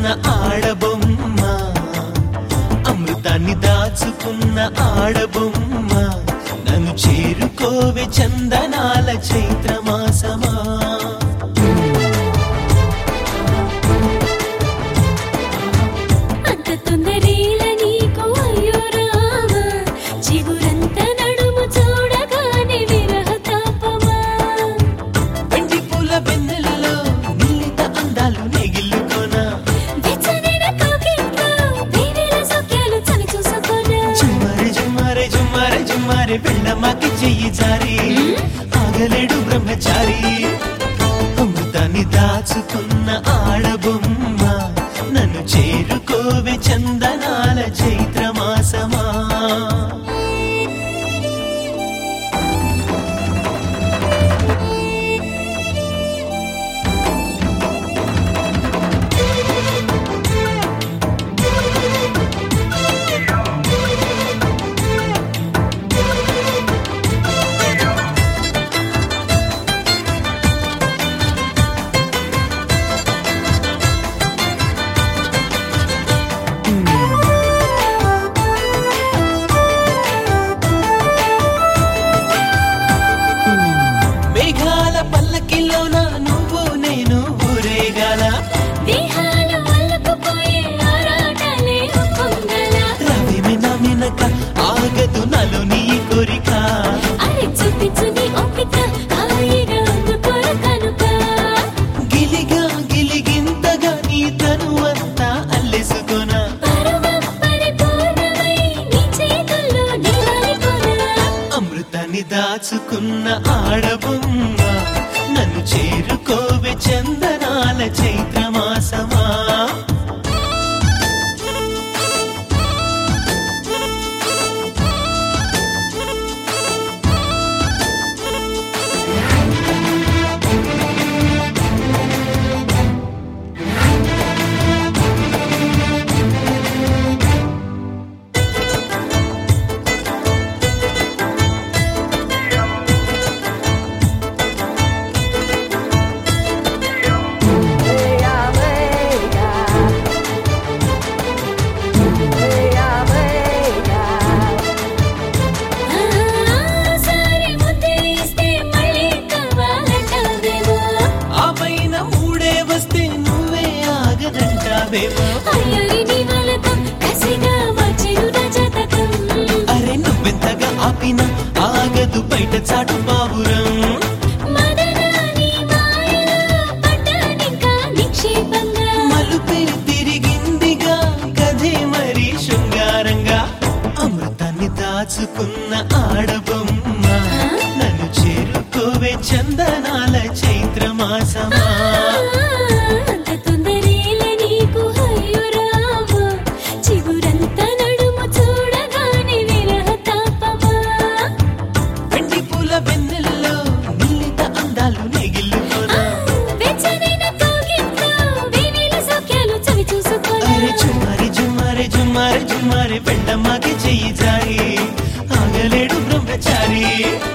ఆడబొమ్మ అమృతాన్ని దాచుకున్న ఆడబొమ్మ నన్ను చేరుకోవే చందనాల చైత్రమాసమా అంత తొందరేల నీకు అయ్యో రామా చిగురంత నడుము చూడగానే విరహ తాపమా వెండి పూల వెన్నెలలో నిల్లిత అందాలు నెగిల్లుకోనా వెచ్చనైన కౌగిట్లో వేవేల సౌఖ్యాలు చవి చూసుకోనా జుమ్మారే జుమ్మారే జుమ్మారే జుమ్మారే వెళ్ళమాకి చెయ్యి జారి ఆగలేడు బ్రహ్మచారి అమృతాన్ని దాచుకున్న ఆడబొమ్మ నన్ను చేరుకోవే చందనాల చైత్రమాసమా మేఘాల పల్లకిలోన నువ్వు నేను ఊరేగాల దేహాలు అల్లుకుపోయే ఆరాటలే పొంగల రవి మిన మినక ఆగదు నలు నీ కోరిక అరే చూపించు నీ ఓపిక హాయిగా అందుకోర కనుక గిలిగా గిలిగింతగా నీ తనువంతా అల్లెసుకొనా పరమం పరిపూర్ణమై నీ చేతుల్లో నిలబడిపోనా అమృతాన్ని దాచుకున్న ఆడబొమ్మ నన్ను చేరుకోవే చందనాల చైత్రమాసమా సారి ముద్దే ఇస్తే మళ్ళీ కావాలంటావేమో ఆ పైన మూడే వస్తే నువ్వే ఆగదంటావేమో అయ్యరి నీ వలకం కసిగా వచ్చెను నా జాతకం అరే నువ్వెంతగా ఆపినా ఆగదు బయట చాటు బాబురం మదనాని మాయలో పడ్డానింకా నిక్షేపంగా మలుపే తిరిగిందిగా కథే మరి శృంగారంగా అమృతాన్ని దాచుకున్న ఆడబొమ్మ నన్ను చేరుకోవే చందనాల చైత్రమాసమా అంత తొందరేల నీకు అయ్యో రామా చిగురంత నడుము చూడగానే విరహ తాపమా వెండి పూల వెన్నెల్లో నిల్లిత అందాలు నెగిల్లుకోనా వెచ్చనైన కౌగిట్లో వేవేల సౌఖ్యాలు చవి చూసుకోనా అరే జుమ్మారి జుమ్మారి జుమ్మారి జుమ్మారి వెళ్ళమ్మాకి చెయ్యి జారి ఆగలేడు బ్రహ్మచారి